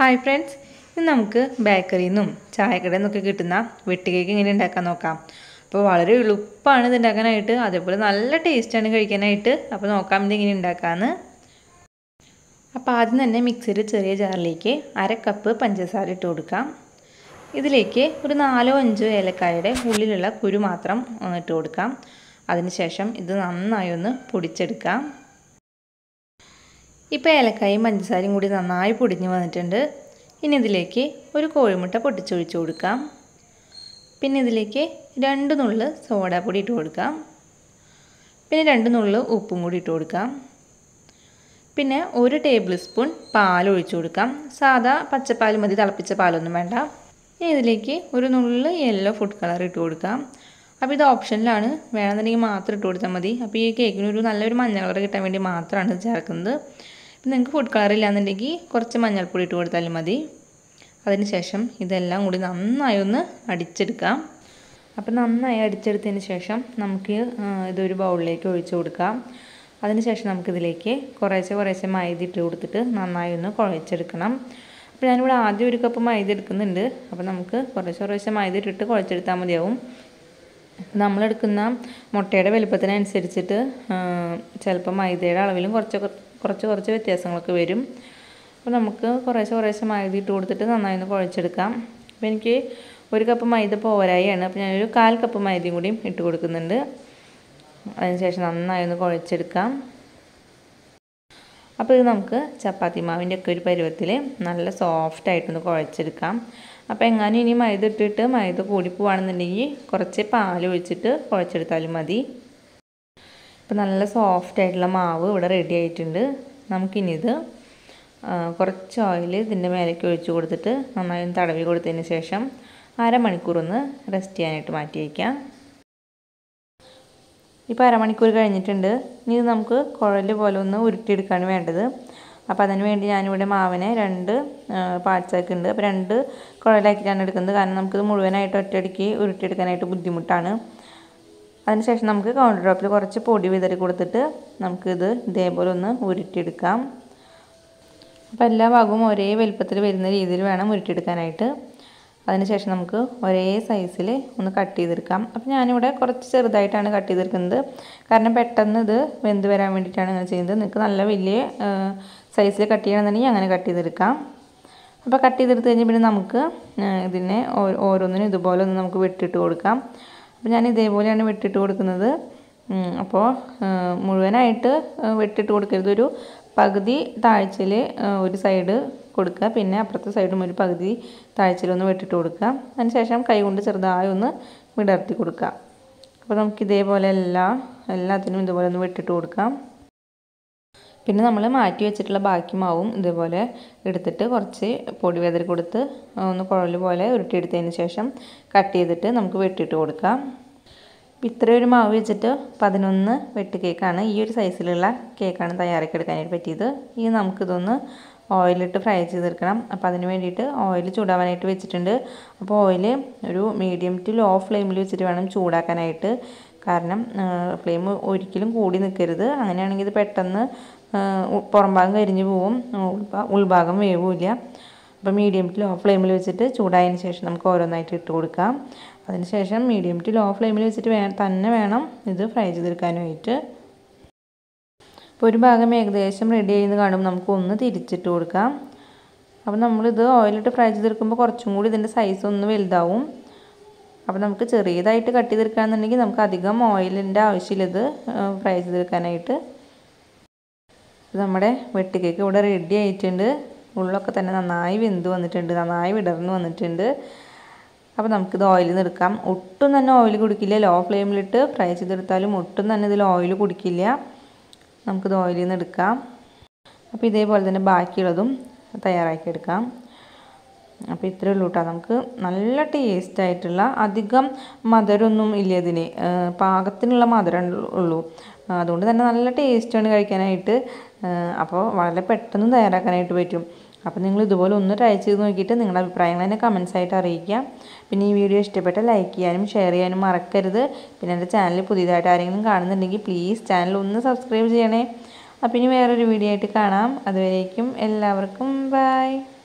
hi friends ഇന്ന് നമുക്ക് ബേക്കറിയിൽ നിന്നും ചായക്കടയിൽ നിന്നൊക്കെ കിട്ടുന്ന വെട്ട് കേക്ക് എങ്ങനെ ഉണ്ടാക്കാൻ നോക്കാം അപ്പോൾ വളരെ എളുപ്പമാണ് ഇത് ഉണ്ടാക്കാനായിട്ട് അതേപോലെ നല്ല ടേസ്റ്റാണ് കഴിക്കാനായിട്ട് അപ്പോൾ നോക്കാം ഇത് എങ്ങനെ ഉണ്ടാക്കാമെന്ന് അപ്പോൾ ആദ്യം തന്നെ മിക്സിയിൽ ചെറിയ ജാറിലേക്ക് അര കപ്പ് പഞ്ചസാര ഇട്ട് കൊടുക്കാം ഇതിലേക്ക് ഒരു നാലോ അഞ്ചോ ഏലക്കായയുടെ ഉള്ളിലുള്ള കുരു മാത്രം ഇട്ട് കൊടുക്കാം അതിനുശേഷം ഇത് നന്നായി ഒന്ന് പൊടിച്ചെടുക്കാം ഇപ്പോൾ ഏലക്കായും പഞ്ചസാരയും കൂടി നന്നായി പൊടിഞ്ഞ് വന്നിട്ടുണ്ട് ഇനി ഇതിലേക്ക് ഒരു കോഴിമുട്ട പൊട്ടിച്ചൊഴിച്ച് കൊടുക്കാം പിന്നെ ഇതിലേക്ക് രണ്ട് നുള്ള് സോഡാപ്പൊടി ഇട്ട് കൊടുക്കാം പിന്നെ രണ്ട് നുള്ള് ഉപ്പും കൂടി ഇട്ട് കൊടുക്കാം പിന്നെ ഒരു ടേബിൾ സ്പൂൺ പാൽ ഒഴിച്ചു കൊടുക്കാം സാധാ പച്ചപ്പാൽ മതി തിളപ്പിച്ച പാലൊന്നും വേണ്ട ഇനി ഇതിലേക്ക് ഒരു നുള്ള് യെല്ലോ ഫുഡ് കളർ ഇട്ട് കൊടുക്കാം അപ്പോൾ ഇത് ഓപ്ഷനിലാണ് വേണമെന്നുണ്ടെങ്കിൽ മാത്രം ഇട്ട് കൊടുത്താൽ മതി അപ്പോൾ ഈ കേക്കിന് ഒരു നല്ലൊരു മഞ്ഞ കളർ കിട്ടാൻ വേണ്ടി മാത്രമാണ് ഇത് ചേർക്കുന്നത് ഇപ്പം നിങ്ങൾക്ക് ഫുഡ് കളർ ഇല്ലാന്നുണ്ടെങ്കിൽ കുറച്ച് മഞ്ഞൾപ്പൊടി ഇട്ട് കൊടുത്താലും മതി അതിനുശേഷം ഇതെല്ലാം കൂടി നന്നായി ഒന്ന് അടിച്ചെടുക്കാം അപ്പോൾ നന്നായി അടിച്ചെടുത്തതിന് ശേഷം നമുക്ക് ഇതൊരു ബൗളിലേക്ക് ഒഴിച്ചു കൊടുക്കാം അതിനുശേഷം നമുക്കിതിലേക്ക് കുറേശ്ശെ കുറേശ്ശെ മൈദ ഇട്ട് കൊടുത്തിട്ട് നന്നായി ഒന്ന് കുഴച്ചെടുക്കണം അപ്പോൾ ഞാനിവിടെ ആദ്യം ഒരു കപ്പ് മൈദ എടുക്കുന്നുണ്ട് അപ്പോൾ നമുക്ക് കുറേശ്ശെ കുറേശ്ശെ മൈദ ഇട്ടിട്ട് കുഴച്ചെടുത്താൽ മതിയാവും നമ്മളെടുക്കുന്ന മുട്ടയുടെ വലുപ്പത്തിനനുസരിച്ചിട്ട് ചിലപ്പോൾ മൈദയുടെ അളവിലും കുറച്ച് കുറച്ച് കുറച്ച് വ്യത്യാസങ്ങളൊക്കെ വരും അപ്പോൾ നമുക്ക് കുറേശ്ശെ കുറേശ്ശെ മൈദ ഇട്ട് കൊടുത്തിട്ട് നന്നായി ഒന്ന് കുഴച്ചെടുക്കാം അപ്പോൾ എനിക്ക് ഒരു കപ്പ് മൈദ പോരായാണ് അപ്പോൾ ഞാനൊരു കാൽ കപ്പ് മൈദയും കൂടിയും ഇട്ട് കൊടുക്കുന്നുണ്ട് അതിനുശേഷം നന്നായി ഒന്ന് കുഴച്ചെടുക്കാം അപ്പോൾ ഇത് നമുക്ക് ചപ്പാത്തി മാവിൻ്റെ ഒക്കെ ഒരു പരുവത്തിൽ നല്ല സോഫ്റ്റായിട്ടൊന്ന് കുഴച്ചെടുക്കാം അപ്പോൾ എങ്ങാനും ഇനി മൈദ ഇട്ടിട്ട് മൈദ കൂടി പോവാണെന്നുണ്ടെങ്കിൽ കുറച്ച് പാൽ ഒഴിച്ചിട്ട് കുഴച്ചെടുത്താലും മതി ഇപ്പോൾ നല്ല സോഫ്റ്റ് ആയിട്ടുള്ള മാവ് ഇവിടെ റെഡി ആയിട്ടുണ്ട് നമുക്കിനി ഇത് കുറച്ച് ഓയിൽ ഇതിൻ്റെ മേലേക്ക് ഒഴിച്ച് കൊടുത്തിട്ട് നന്നായി ഒന്ന് തടവി കൊടുത്തതിന് ശേഷം അരമണിക്കൂർ ഒന്ന് റെസ്റ്റ് ചെയ്യാനായിട്ട് മാറ്റി വയ്ക്കാം ഇപ്പോൾ അരമണിക്കൂർ കഴിഞ്ഞിട്ടുണ്ട് ഇനി ഇത് നമുക്ക് കുഴൽ പോലെ ഒന്ന് ഉരുട്ടിയെടുക്കുകയാണ് വേണ്ടത് അപ്പോൾ അതിന് വേണ്ടി ഞാനിവിടെ മാവിനെ രണ്ട് പാർട്സ് ആക്കിയിട്ടുണ്ട് അപ്പോൾ രണ്ട് കുഴലാക്കിയിട്ടാണ് എടുക്കുന്നത് കാരണം നമുക്കിത് മുഴുവനായിട്ട് ഒറ്റയടിക്ക് ഉരുട്ടിയെടുക്കാനായിട്ട് ബുദ്ധിമുട്ടാണ് അതിനുശേഷം നമുക്ക് കൗണ്ടർ ടോപ്പിൽ കുറച്ച് പൊടി വിതറി കൊടുത്തിട്ട് നമുക്കിത് ഇതേപോലെ ഒന്ന് ഉരുട്ടിയെടുക്കാം അപ്പോൾ എല്ലാ ഭാഗവും ഒരേ വലുപ്പത്തിൽ വരുന്ന രീതിയിൽ വേണം ഉരുട്ടിയെടുക്കാനായിട്ട് അതിനുശേഷം നമുക്ക് ഒരേ സൈസിൽ ഒന്ന് കട്ട് ചെയ്തെടുക്കാം അപ്പോൾ ഞാനിവിടെ കുറച്ച് ചെറുതായിട്ടാണ് കട്ട് ചെയ്തെടുക്കുന്നത് കാരണം പെട്ടെന്ന് ഇത് വെന്ത് വരാൻ വേണ്ടിയിട്ടാണ് അങ്ങനെ ചെയ്യുന്നത് നിങ്ങൾക്ക് നല്ല വലിയ സൈസിൽ കട്ട് ചെയ്യണമെന്നുണ്ടെങ്കിൽ അങ്ങനെ കട്ട് ചെയ്തെടുക്കാം അപ്പോൾ കട്ട് ചെയ്തെടുത്ത് കഴിഞ്ഞാൽ പിന്നെ നമുക്ക് ഇതിനെ ഓരോന്നിനും ഇതുപോലെ ഒന്ന് നമുക്ക് വെട്ടിട്ട് കൊടുക്കാം അപ്പോൾ ഞാൻ ഇതേപോലെയാണ് വെട്ടിട്ട് കൊടുക്കുന്നത് അപ്പോൾ മുഴുവനായിട്ട് വെട്ടിട്ട് കൊടുക്കരുത് ഒരു പകുതി താഴ്ചയിൽ ഒരു സൈഡ് കൊടുക്കുക പിന്നെ അപ്പുറത്തെ സൈഡും ഒരു പകുതി താഴ്ചയിലൊന്ന് വെട്ടിട്ട് കൊടുക്കുക അതിനുശേഷം കൈ കൊണ്ട് ചെറുതായി ഒന്ന് വിടർത്തി കൊടുക്കുക അപ്പോൾ നമുക്ക് ഇതേപോലെ എല്ലാ എല്ലാത്തിനും ഇതുപോലെ ഒന്ന് വെട്ടിട്ട് കൊടുക്കാം പിന്നെ നമ്മൾ മാറ്റി വെച്ചിട്ടുള്ള ബാക്കി മാവും ഇതുപോലെ എടുത്തിട്ട് കുറച്ച് പൊടി വെതറി കൊടുത്ത് ഒന്ന് കുഴൽ പോലെ ഉരുട്ടിയെടുത്തതിന് ശേഷം കട്ട് ചെയ്തിട്ട് നമുക്ക് വെട്ടിയിട്ട് കൊടുക്കാം ഇത്രയും ഒരു മാവ് വെച്ചിട്ട് പതിനൊന്ന് വെട്ട് കേക്കാണ് ഈ ഒരു സൈസിലുള്ള കേക്കാണ് തയ്യാറാക്കി എടുക്കാനായിട്ട് പറ്റിയത് ഇനി നമുക്കിതൊന്ന് ഓയിലിട്ട് ഫ്രൈ ചെയ്തെടുക്കണം അപ്പോൾ അതിന് വേണ്ടിയിട്ട് ഓയിൽ ചൂടാവാനായിട്ട് വെച്ചിട്ടുണ്ട് അപ്പോൾ ഓയിൽ ഒരു മീഡിയം ടു ലോ ഫ്ലെയിമിൽ വെച്ചിട്ട് വേണം ചൂടാക്കാനായിട്ട് കാരണം ഫ്ലെയിം ഒരിക്കലും കൂടി നിൽക്കരുത് അങ്ങനെയാണെങ്കിൽ ഇത് പെട്ടെന്ന് പുറം ഭാഗം കരിഞ്ഞു പോവും ഉൾഭാഗം വേവില്ല അപ്പോൾ മീഡിയം ടു ലോ ഫ്ലെയിമിൽ വെച്ചിട്ട് ചൂടായതിന് ശേഷം നമുക്ക് ഓരോന്നായിട്ട് ഇട്ട് കൊടുക്കാം അതിനുശേഷം മീഡിയം ടു ലോ ഫ്ലെയിമിൽ വെച്ചിട്ട് വേ തന്നെ വേണം ഇത് ഫ്രൈ ചെയ്തെടുക്കാനായിട്ട് ഇപ്പോൾ ഒരു ഭാഗം ഏകദേശം റെഡി ആയി കാണുമ്പോൾ നമുക്ക് ഒന്ന് തിരിച്ചിട്ട് കൊടുക്കാം അപ്പോൾ നമ്മളിത് ഓയിലിട്ട് ഫ്രൈ ചെയ്തെടുക്കുമ്പോൾ കുറച്ചും കൂടി ഇതിൻ്റെ സൈസ് ഒന്ന് വലുതാവും അപ്പോൾ നമുക്ക് ചെറിയതായിട്ട് കട്ട് ചെയ്തെടുക്കുകയാണെന്നുണ്ടെങ്കിൽ നമുക്ക് അധികം ഓയിലിൻ്റെ ആവശ്യമില്ല ഇത് ഫ്രൈ ചെയ്തെടുക്കാനായിട്ട് നമ്മുടെ വെട്ടുകേക്ക് ഇവിടെ റെഡി ആയിട്ടുണ്ട് ഉള്ളൊക്കെ തന്നെ നന്നായി വെന്ത് വന്നിട്ടുണ്ട് നന്നായി വിടർന്ന് വന്നിട്ടുണ്ട് അപ്പോൾ നമുക്കിത് ഓയിലിൽ നിന്ന് എടുക്കാം ഒട്ടും തന്നെ ഓയിൽ കുടിക്കില്ല ലോ ഫ്ലെയിമിലിട്ട് ഫ്രൈ ചെയ്തെടുത്താലും ഒട്ടും തന്നെ ഇതിൽ ഓയിൽ കുടിക്കില്ല നമുക്കിത് ഓയിലിൽ നിന്ന് എടുക്കാം അപ്പോൾ ഇതേപോലെ തന്നെ ബാക്കിയുള്ളതും തയ്യാറാക്കി എടുക്കാം അപ്പോൾ ഇത്രയേ ഉള്ളൂ കേട്ടോ നമുക്ക് നല്ല ടേസ്റ്റ് ആയിട്ടുള്ള അധികം മധുരമൊന്നും ഇല്ല ഇതിന് പാകത്തിനുള്ള മധുരം ഉള്ളൂ അതുകൊണ്ട് തന്നെ നല്ല ടേസ്റ്റാണ് കഴിക്കാനായിട്ട് അപ്പോൾ വളരെ പെട്ടെന്ന് തയ്യാറാക്കാനായിട്ട് പറ്റും അപ്പോൾ നിങ്ങൾ ഇതുപോലെ ഒന്ന് ട്രൈ ചെയ്ത് നോക്കിയിട്ട് നിങ്ങളുടെ അഭിപ്രായങ്ങൾ എന്നെ കമൻസ് ആയിട്ട് അറിയിക്കാം പിന്നെ ഈ വീഡിയോ ഇഷ്ടപ്പെട്ട ലൈക്ക് ചെയ്യാനും ഷെയർ ചെയ്യാനും മറക്കരുത് പിന്നെ എൻ്റെ ചാനൽ പുതിയതായിട്ട് ആരെങ്കിലും കാണുന്നുണ്ടെങ്കിൽ പ്ലീസ് ചാനൽ ഒന്ന് സബ്സ്ക്രൈബ് ചെയ്യണേ അപ്പം ഇനി വേറൊരു വീഡിയോ ആയിട്ട് കാണാം അതുവരേക്കും എല്ലാവർക്കും ബൈ